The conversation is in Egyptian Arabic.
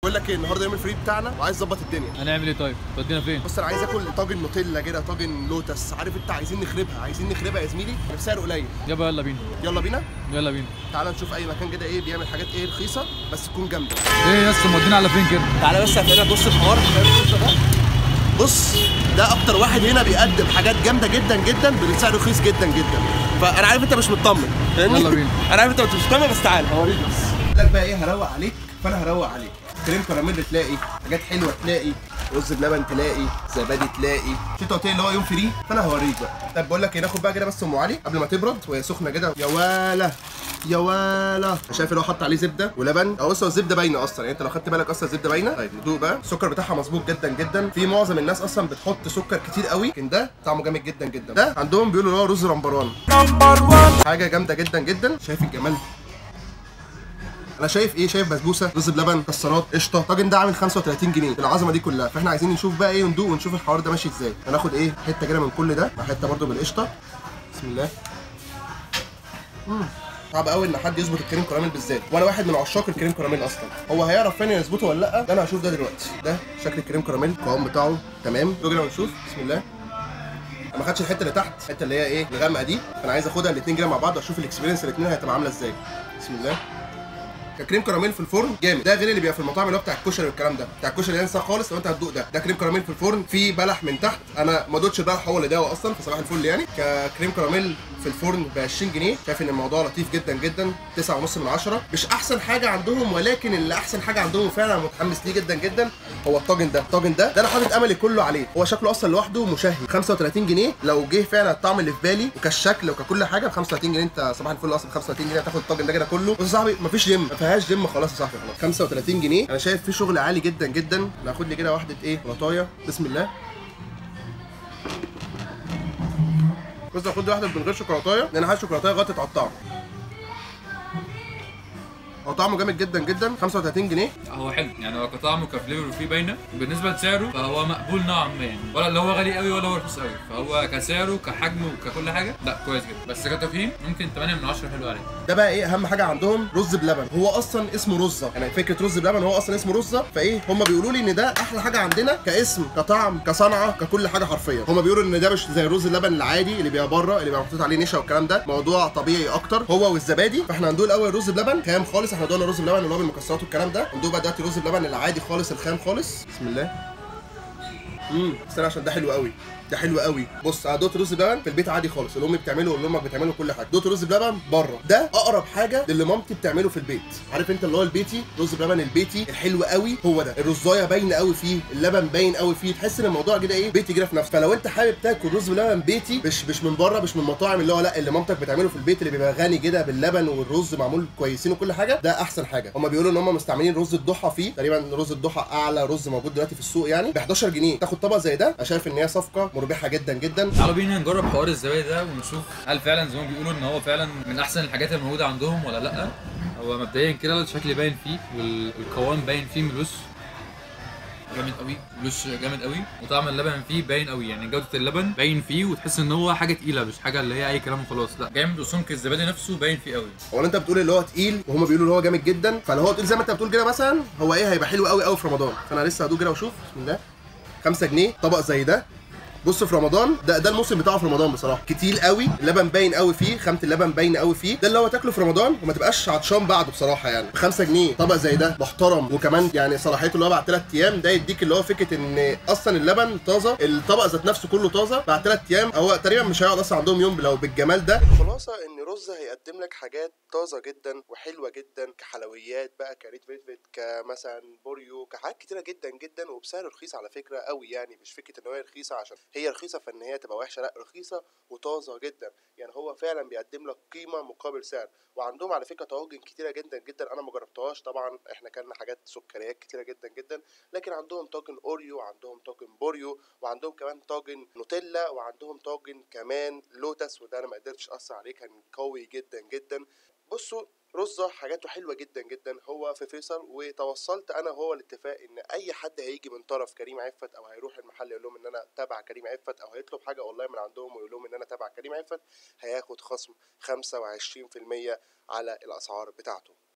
بقول لك ايه النهارده يوم الفري بتاعنا وعايز اظبط الدنيا هنعمل ايه طيب؟ تودينا فين؟ بص انا عايز اكل طاجن نوتيلا كده طاجن لوتس عارف انت عايزين نخربها عايزين نخربها يا زميلي بسعر قليل يابا يلا بينا يلا بينا يلا بينا تعال نشوف اي مكان كده ايه بيعمل حاجات ايه رخيصه بس تكون جامده ايه يا اسطى مودينا على فين كده؟ تعالى بس هتلاقينا بص الحوار بص ده اكتر واحد هنا بيقدم حاجات جامده جدا جدا بسعر رخيص جدا جدا فانا عارف انت مش مطمن فاهمني؟ يلا بينا. انا عارف انت مش مطمن بس تعالى هوريك بس لك بقى ايه هروق عليك فانا هروق عليك كريم كراميل تلاقي حاجات حلوه تلاقي رز بلبن تلاقي زبادي تلاقي مش انت قلت لي اللي هو يوم فري فانا هوريك بقى طب بقول لك ايه ناخد بقى كده بس ام علي قبل ما تبرد وهي سخنه كده يا ولا يا ولا شايف اللي هو حط عليه زبده ولبن او اصلا الزبده باينه اصلا يعني انت لو خدت بالك اصلا الزبده باينه طيب ندوق بقى السكر بتاعها مظبوط جدا جدا في معظم الناس اصلا بتحط سكر كتير قوي لكن ده طعمه جامد جدا جدا ده عندهم بيقولوا اللي هو رز رمبران حاجه جامده جدا جدا شايف الجمال انا شايف ايه شايف بسبوسه رز بلبن مكسرات قشطه الطاجن ده عامل 35 جنيه العظمه دي كلها فاحنا عايزين نشوف بقى ايه وندوق ونشوف الحوار ده ماشي ازاي هناخد ايه حته كده من كل ده مع حته برده بالقشطه بسم الله مم. صعب قوي ان حد يظبط الكريم كراميل بالذات وانا واحد من عشاق الكريم كراميل اصلا هو هيعرف فين يظبطه ولا لا ده انا هشوف ده دلوقتي ده شكل الكريم كراميل القوام بتاعه تمام دوق كده ونشوف بسم الله انا ما خدتش الحته اللي تحت الحته اللي هي ايه الغامقه دي فانا عايز اخدها الاثنين كده مع بعض واشوف الاكسبيرينس الاثنين هتبقى عامله ازاي بسم الله ككريم كراميل في الفرن جامد ده غير اللي بيبقى في المطاعم اللي هو بتاع الكشري والكلام ده بتاع الكشري ينسى خالص لو انت هتدوق ده ده كريم كراميل في الفرن في بلح من تحت انا ما دوتش البلح هو اللي داوى اصلا في صباح الفل يعني ككريم كراميل في الفرن ب 20 جنيه شايف ان الموضوع لطيف جدا جدا 9.5 من 10 مش احسن حاجه عندهم ولكن اللي احسن حاجه عندهم فعلا متحمس ليه جدا جدا هو الطاجن ده الطاجن ده ده انا حاطط املي كله عليه هو شكله اصلا لوحده مشهي 35 جنيه لو جه فعلا الطعم اللي في بالي وكالشكل وككل حاجه ب 35 جنيه انت صباح الفل اصلا ب 35 جنيه هتاخد الطاجن ده كده كله بص يا صاحبي مفيش جيم ما فيهاش جيم خلاص يا صاحبي خلاص 35 جنيه انا شايف في شغل عالي جدا جدا ناخد لي كده واحده ايه بطايه بسم الله بص خد واحده من غير شوكولاتايه لان عايز شوكولاتايه غطت على الطعم هو طعمه جامد جدا جدا 35 جنيه هو حلو يعني هو كطعم وكفليفر فيه باينه بالنسبه لسعره فهو مقبول نوعا ما يعني ولا اللي هو غالي قوي ولا هو رخيص قوي فهو كسعره كحجم وككل حاجه لا كويس جدا بس كتقييم ممكن 8 من 10 حلو عليه ده بقى ايه اهم حاجه عندهم رز بلبن هو اصلا اسمه رزه يعني فكره رز بلبن هو اصلا اسمه رزه فايه هم بيقولوا لي ان ده احلى حاجه عندنا كاسم كطعم كصنعه ككل حاجه حرفيا هم بيقولوا ان ده مش زي الرز اللبن العادي اللي بيبقى بره اللي بيبقى محطوط عليه نشا والكلام ده موضوع طبيعي اكتر هو والزبادي فاحنا هندوق الاول رز بلبن خام خالص احنا دوقنا رز بلبن اللي هو بالمكسرات والكلام ده هندوق بقى دلوقتي رز بلبن العادي خالص الخام خالص بسم الله امم استنى عشان ده حلو قوي ده حلو قوي بص انا دوت رز بلبن في البيت عادي خالص اللي امي بتعمله واللي امك بتعمله كل حاجه دوت رز بلبن بره ده اقرب حاجه للي مامتي بتعمله في البيت عارف انت اللي هو البيتي رز بلبن البيتي الحلو قوي هو ده الرزايه باينه قوي فيه اللبن باين قوي فيه تحس ان الموضوع كده ايه بيتي كده في نفسه فلو انت حابب تاكل رز بلبن بيتي مش مش من بره مش من مطاعم اللي هو لا اللي مامتك بتعمله في البيت اللي بيبقى غني كده باللبن والرز معمول كويسين وكل حاجه ده احسن حاجه هم بيقولوا ان هم مستعملين رز الضحى فيه تقريبا رز الضحى اعلى رز موجود دلوقتي في السوق يعني ب 11 جنيه تاخد طبق زي ده انا شايف ان هي صفقه مربحه جدا جدا تعالوا بينا نجرب حوار الزبادي ده ونشوف هل فعلا زي ما بيقولوا ان هو فعلا من احسن الحاجات الموجوده عندهم ولا لا هو مبدئيا كده الشكل باين فيه والقوام باين فيه من الوش جامد قوي الوش جامد قوي وطعم اللبن فيه باين قوي يعني جوده اللبن باين فيه وتحس ان هو حاجه تقيله مش حاجه اللي هي اي كلام وخلاص لا جامد وسمك الزبادي نفسه باين فيه قوي هو انت بتقول اللي هو تقيل وهم بيقولوا اللي هو جامد جدا فلو هو تقيل زي ما انت بتقول كده مثلا هو ايه هيبقى حلو قوي قوي في رمضان فانا لسه هدوق كده واشوف بسم الله 5 جنيه طبق زي ده بص في رمضان ده ده الموسم بتاعه في رمضان بصراحه كتير قوي اللبن باين قوي فيه خامه اللبن باين قوي فيه ده اللي هو تاكله في رمضان وما تبقاش عطشان بعده بصراحه يعني ب 5 جنيه طبق زي ده محترم وكمان يعني صلاحيته اللي هو بعد 3 ايام ده يديك اللي هو فكره ان اصلا اللبن طازه الطبق ذات نفسه كله طازه بعد 3 ايام هو تقريبا مش هيقعد اصلا عندهم يوم لو بالجمال ده الخلاصه ان رز هيقدم لك حاجات طازه جدا وحلوه جدا كحلويات بقى كريت فيتفيت كمثلا بوريو كحاجات كتيره جدا جدا وبسعر رخيص على فكره قوي يعني مش فكره ان هي رخيصه عشان هي رخيصه فان هي تبقى وحشه لا رخيصه وطازه جدا يعني هو فعلا بيقدم لك قيمه مقابل سعر وعندهم على فكره طواجن كتيره جدا جدا انا ما جربتهاش طبعا احنا كلنا حاجات سكريات كتيره جدا جدا لكن عندهم طاجن اوريو وعندهم طاجن بوريو وعندهم كمان طاجن نوتيلا وعندهم طاجن كمان لوتس وده انا ما قدرتش اثر عليه كان قوي جدا جدا بصوا رزة حاجاته حلوة جدا جدا هو في فيصل وتوصلت انا وهو الاتفاق ان اي حد هيجي من طرف كريم عفت او هيروح المحل يقول لهم ان انا تبع كريم عفت او هيطلب حاجة اونلاين من عندهم ويقول لهم ان انا تبع كريم عفت هياخد خصم 25% على الاسعار بتاعته